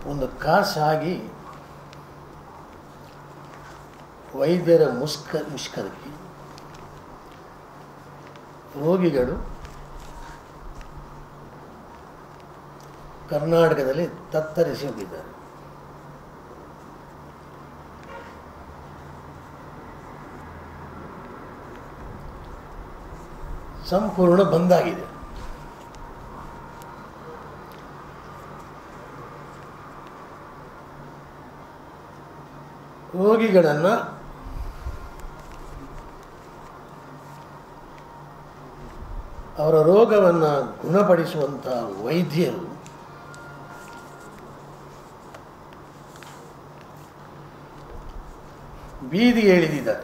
ಒಂದು ಕಾಸಾಗಿ ವೈದ್ಯರ ಮುಸ್ಕ ಮುಷ್ಕರಕ್ಕೆ ರೋಗಿಗಳು ಕರ್ನಾಟಕದಲ್ಲಿ ತತ್ತರಿಸಿ ಹೋಗಿದ್ದಾರೆ ಸಂಪೂರ್ಣ ಬಂದಾಗಿದೆ ರೋಗಿಗಳನ್ನು ಅವರ ರೋಗವನ್ನು ಗುಣಪಡಿಸುವಂಥ ವೈದ್ಯರು ಬೀದಿಗೆ ಇಳಿದಿದ್ದಾರೆ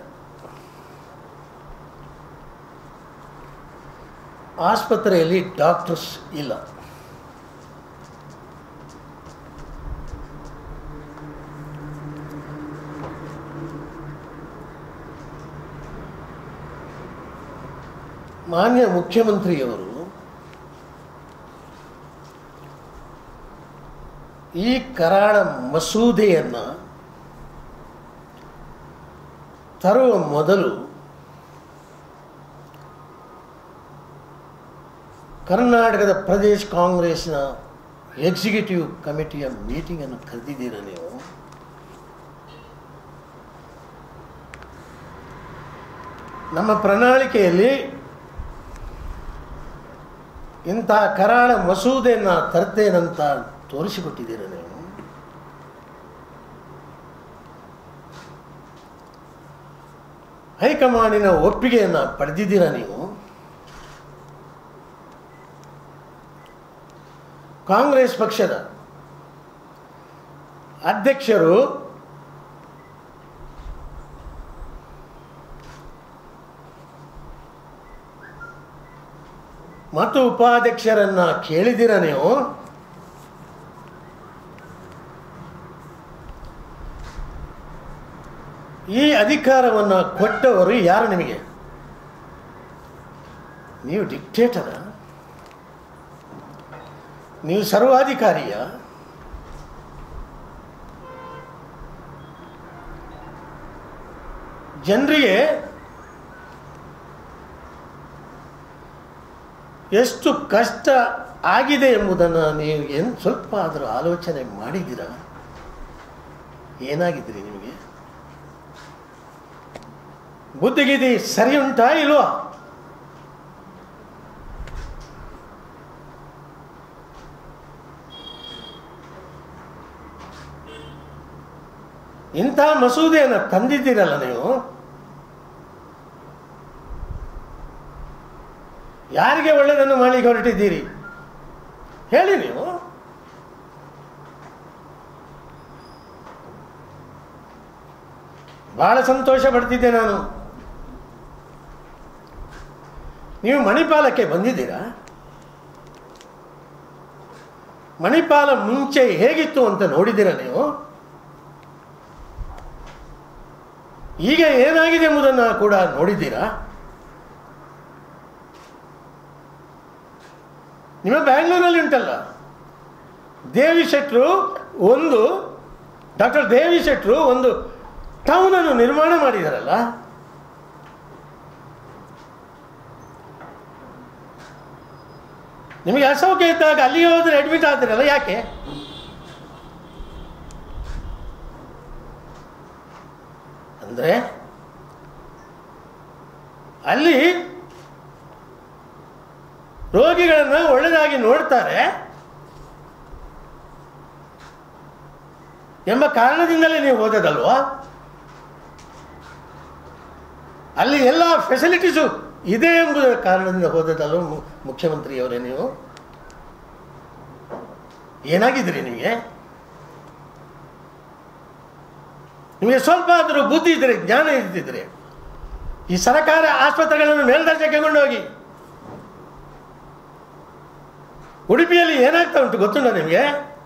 ಆಸ್ಪತ್ರೆಯಲ್ಲಿ ಡಾಕ್ಟರ್ಸ್ ಇಲ್ಲ ಮಾನ್ಯ ಮುಖ್ಯಮಂತ್ರಿಯವರು ಈ ಕರಾಳ ಮಸೂದೆಯನ್ನು ತರುವ ಮೊದಲು ಕರ್ನಾಟಕದ ಪ್ರದೇಶ್ ಕಾಂಗ್ರೆಸ್ನ ಎಕ್ಸಿಕ್ಯೂಟಿವ್ ಕಮಿಟಿಯ ಮೀಟಿಂಗನ್ನು ಕರೆದಿದ್ದೀರ ನೀವು ನಮ್ಮ ಪ್ರಣಾಳಿಕೆಯಲ್ಲಿ ಇಂಥ ಕರಾಳ ಮಸೂದೆಯನ್ನು ತರ್ತೇನಂತ ತೋರಿಸಿಕೊಟ್ಟಿದ್ದೀರ ನೀವು ಹೈಕಮಾಂಡಿನ ಒಪ್ಪಿಗೆಯನ್ನು ಪಡೆದಿದ್ದೀರಾ ನೀವು ಕಾಂಗ್ರೆಸ್ ಪಕ್ಷದ ಅಧ್ಯಕ್ಷರು ಮತ್ತು ಉಪಾಧ್ಯಕ್ಷರನ್ನ ಕೇಳಿದಿರ ನೀವು ಈ ಅಧಿಕಾರವನ್ನು ಕೊಟ್ಟವರು ಯಾರು ನಿಮಗೆ ನೀವು ಡಿಕ್ಟೇಟರ ನೀವು ಸರ್ವಾಧಿಕಾರಿಯ ಜನರಿಗೆ ಎಷ್ಟು ಕಷ್ಟ ಆಗಿದೆ ಎಂಬುದನ್ನು ನೀವು ಏನು ಸ್ವಲ್ಪ ಆದರೂ ಆಲೋಚನೆ ಮಾಡಿದ್ದೀರಾ ಏನಾಗಿದ್ರಿ ನಿಮಗೆ ಬುದ್ಧಿಗಿದಿ ಸರಿ ಉಂಟಾ ಇಲ್ವಾ ಇಂಥ ಮಸೂದೆಯನ್ನು ತಂದಿದ್ದೀರಲ್ಲ ನೀವು ಯಾರಿಗೆ ಒಳ್ಳೆಯದನ್ನು ಮಾಡಲಿಕ್ಕೆ ಹೊರಟಿದ್ದೀರಿ ಹೇಳಿ ನೀವು ಬಹಳ ಸಂತೋಷ ಪಡ್ತಿದ್ದೆ ನಾನು ನೀವು ಮಣಿಪಾಲಕ್ಕೆ ಬಂದಿದ್ದೀರಾ ಮಣಿಪಾಲ ಮುಂಚೆ ಹೇಗಿತ್ತು ಅಂತ ನೋಡಿದ್ದೀರಾ ನೀವು ಈಗ ಏನಾಗಿದೆ ಎಂಬುದನ್ನು ಕೂಡ ನೋಡಿದ್ದೀರಾ ನಿಮ್ಮ ಬ್ಯಾಂಗ್ಳೂರಲ್ಲಿ ಉಂಟಲ್ಲ ದೇವಿ ಶೆಟ್ರು ಒಂದು ಡಾಕ್ಟರ್ ದೇವಿ ಶೆಟ್ರು ಒಂದು ಟೌನನ್ನು ನಿರ್ಮಾಣ ಮಾಡಿದಾರಲ್ಲ ನಿಮಗೆ ಅಸೌಖ್ಯ ಇದ್ದಾಗ ಅಲ್ಲಿಗೆ ಹೋದ್ರೆ ಅಡ್ಮಿಟ್ ಆಗ್ತೀರಲ್ಲ ಯಾಕೆ ಅಂದರೆ ಅಲ್ಲಿ ರೋಗಿಗಳನ್ನು ಒಳ್ಳೆಯದಾಗಿ ನೋಡ್ತಾರೆ ಎಂಬ ಕಾರಣದಿಂದಲೇ ನೀವು ಹೋದದಲ್ವಾ ಅಲ್ಲಿ ಎಲ್ಲ ಫೆಸಿಲಿಟೀಸು ಇದೆ ಎಂಬುದರ ಕಾರಣದಿಂದ ಹೋದದಲ್ವ ಮು- ಮುಖ್ಯಮಂತ್ರಿಯವರೇ ನೀವು ಏನಾಗಿದ್ರಿ ನಿಮಗೆ ನಿಮಗೆ ಸ್ವಲ್ಪ ಆದರೂ ಬುದ್ಧಿ ಇದ್ದರೆ ಜ್ಞಾನ ಇದ್ದಿದ್ರೆ ಈ ಸರಕಾರ ಆಸ್ಪತ್ರೆಗಳನ್ನು ಮೇಲ್ದರ್ಜೆಗೆ ಕೊಂಡೋಗಿ ಉಡುಪಿಯಲ್ಲಿ ಏನಾಗ್ತಾ ಉಂಟು ಗೊತ್ತುಂಟ ನಿಮಗೆ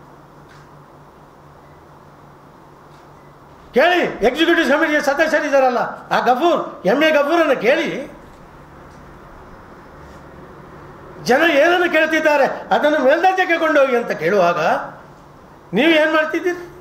ಕೇಳಿ ಎಕ್ಸಿಕ್ಯೂಟಿವ್ ಕಮಿಟಿಯ ಸದಸ್ಯರಿದ್ದಾರಲ್ಲ ಆ ಗಫೂರ್ ಎಮ್ ಎ ಗಫೂರನ್ನು ಕೇಳಿ ಜನ ಏನನ್ನು ಕೇಳ್ತಿದ್ದಾರೆ ಅದನ್ನು ಮೇಲ್ದರ್ಜೆಗೆ ಕೊಂಡೋಗಿ ಅಂತ ಕೇಳುವಾಗ ನೀವು ಏನು ಮಾಡ್ತಿದ್ದೀರಿ